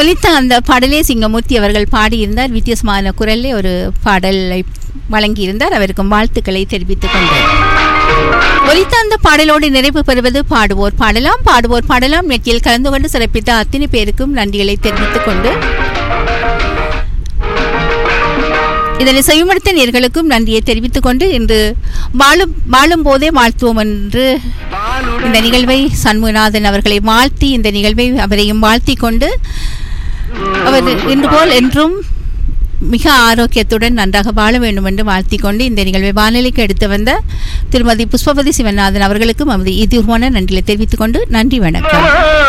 ஒலித்த அந்த பாடலே சிங்கமூர்த்தி அவர்கள் பாடியிருந்தார் வித்தியாசமான குரலில் ஒரு பாடலை வழங்கியிருந்தார் அவருக்கும் வாழ்த்துக்களை தெரிவித்துக் கொண்டார் ஒலித்த அந்த பாடலோடு நிறைவு பெறுவது பாடுவோர் பாடலாம் பாடுவோர் பாடலாம் நெற்றியில் கலந்து கொண்டு சிறப்பித்த அத்தனை பேருக்கும் நன்றிகளை தெரிவித்துக் கொண்டு இதனை செய்யுமடுத்த நேர்களுக்கும் நன்றியை தெரிவித்துக் கொண்டு இன்று வாழும் வாழும் போதே வாழ்த்துவோம் என்று இந்த நிகழ்வை சண்முகநாதன் அவர்களை வாழ்த்தி இந்த நிகழ்வை அவரையும் வாழ்த்தி கொண்டு அவர் இன்று போல் என்றும் மிக ஆரோக்கியத்துடன் நன்றாக வாழ வேண்டும் என்று வாழ்த்திக் கொண்டு இந்த நிகழ்வை வானொலிக்கு எடுத்து வந்த திருமதி புஷ்பவதி சிவநாதன் அவர்களுக்கும் நமது இதுவான நன்றியை தெரிவித்துக் கொண்டு நன்றி வணக்கம்